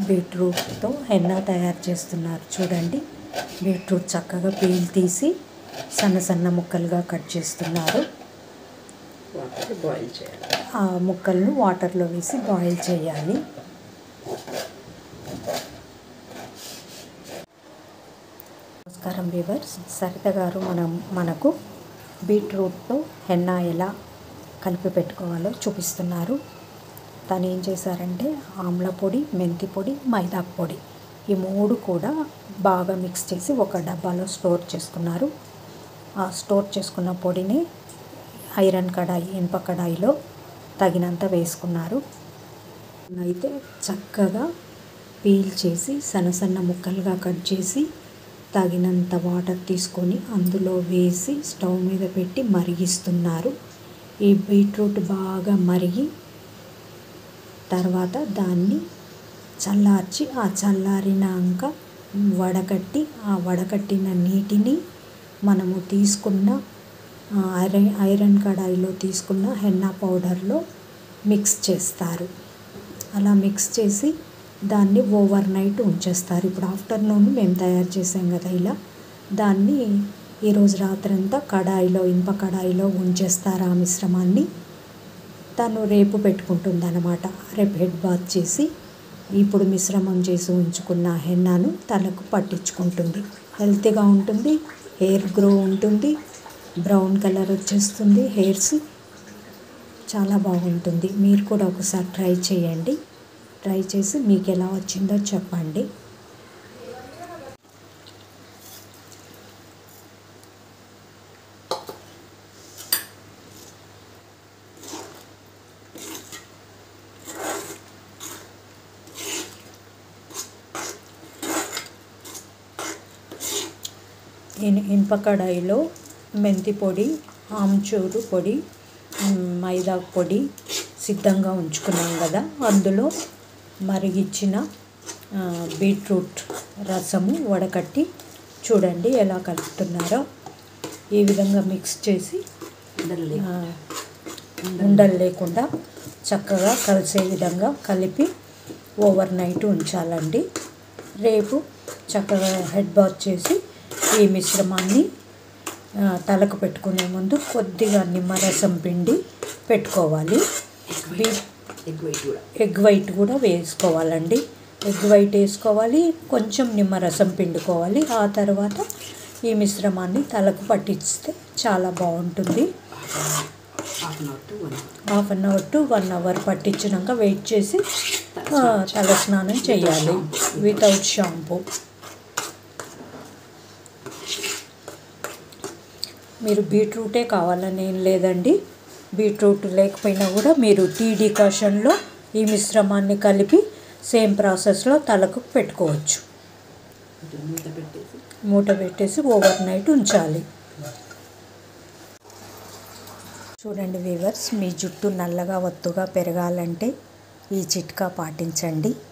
బీట్రూట్తో henna తయారు చేస్తున్నారు చూడండి బీట్రూట్ చక్కగా పీల్ తీసి సన్న సన్న ముక్కలుగా కట్ చేస్తున్నారు వాటర్ బాయిల్ చేయాలి ఆ ముక్కలను వాటర్లో వేసి బాయిల్ చేయాలి నమస్కారం వ్యూవర్స్ సరిత గారు మనం మనకు బీట్రూట్తో హెన్నా ఎలా కలిపి పెట్టుకోవాలో చూపిస్తున్నారు తను ఏం చేశారంటే ఆమ్ల పొడి మెంతి పొడి మైదా పొడి ఈ మూడు కూడా బాగా మిక్స్ చేసి ఒక డబ్బాలో స్టోర్ చేసుకున్నారు ఆ స్టోర్ చేసుకున్న పొడిని ఐరన్ కడాయి ఇనుప కడాయిలో తగినంత వేసుకున్నారు అయితే చక్కగా పీల్ చేసి సన్న సన్న ముక్కలుగా కట్ చేసి తగినంత వాటర్ తీసుకొని అందులో వేసి స్టవ్ మీద పెట్టి మరిగిస్తున్నారు ఈ బీట్రూట్ బాగా మరిగి తర్వాత దాన్ని చల్లార్చి ఆ చల్లారినాక వడకట్టి ఆ వడకట్టిన నీటిని మనము తీసుకున్న ఆ, ఐరన్ ఐరన్ కడాయిలో తీసుకున్న హెన్నా పౌడర్లో మిక్స్ చేస్తారు అలా మిక్స్ చేసి దాన్ని ఓవర్ నైట్ ఉంచేస్తారు ఇప్పుడు ఆఫ్టర్నూన్ మేము తయారు చేసాం కదా ఇలా దాన్ని ఈరోజు రాత్రంతా కడాయిలో ఇనుప కడాయిలో ఉంచేస్తారు ఆ మిశ్రమాన్ని తను రేపు పెట్టుకుంటుంది అనమాట రేపు హెడ్ బాత్ చేసి ఇప్పుడు మిశ్రమం చేసి ఉంచుకున్న హెన్నాను తలకు పట్టించుకుంటుంది హెల్తీగా ఉంటుంది హెయిర్ గ్రో ఉంటుంది బ్రౌన్ కలర్ వచ్చేస్తుంది హెయిర్స్ చాలా బాగుంటుంది మీరు కూడా ఒకసారి ట్రై చేయండి ట్రై చేసి మీకు ఎలా వచ్చిందో చెప్పండి ఇన్- ఇనుప కడాయిలో మెంతి పొడి ఆమ్చూరు పొడి మ్, మైదా పొడి సిద్ధంగా ఉంచుకున్నాం కదా అందులో మరిగిచ్చిన ఆ, బీట్రూట్ రసము వడకట్టి చూడండి ఎలా కలుపుతున్నారో ఈ విధంగా మిక్స్ చేసి ఉండలు ఆ, ఉండలు లేకుండా చక్కగా కలిసే విధంగా కలిపి ఓవర్ నైట్ ఉంచాలండి రేపు చక్కగా హెడ్ బాత్ చేసి ఈ మిశ్రమాన్ని ఆ, తలకు పెట్టుకునే ముందు కొద్దిగా నిమ్మరసం పిండి పెట్టుకోవాలి బీ ఎగ్ వైట్ కూడా ఎగ్ వైట్ కూడా వేసుకోవాలండి ఎగ్ వైట్ వేసుకోవాలి కొంచెం నిమ్మరసం పిండుకోవాలి ఆ తర్వాత ఈ మిశ్రమాన్ని తలకు పట్టిస్తే చాలా బాగుంటుంది half an hour to one hour half an hour to one hour పట్టించినాక వెయిట్ చేసి ఆ, తల స్నానం చేయాలి వితౌట్ షాంపూ మీరు బీట్రూటే కావాలని ఏం లేదండి బీట్రూట్ లేకపోయినా కూడా మీరు టీ డికాషన్లో ఈ మిశ్రమాన్ని కలిపి సేమ్ ప్రాసెస్లో తలకు పెట్టుకోవచ్చు ఇట్లా మూత పెట్టేసి మూట పెట్టేసి ఓవర్ నైట్ ఉంచాలి చూడండి వీవర్స్ మీ జుట్టు నల్లగా ఒత్తుగా పెరగాలంటే ఈ చిట్కా పాటించండి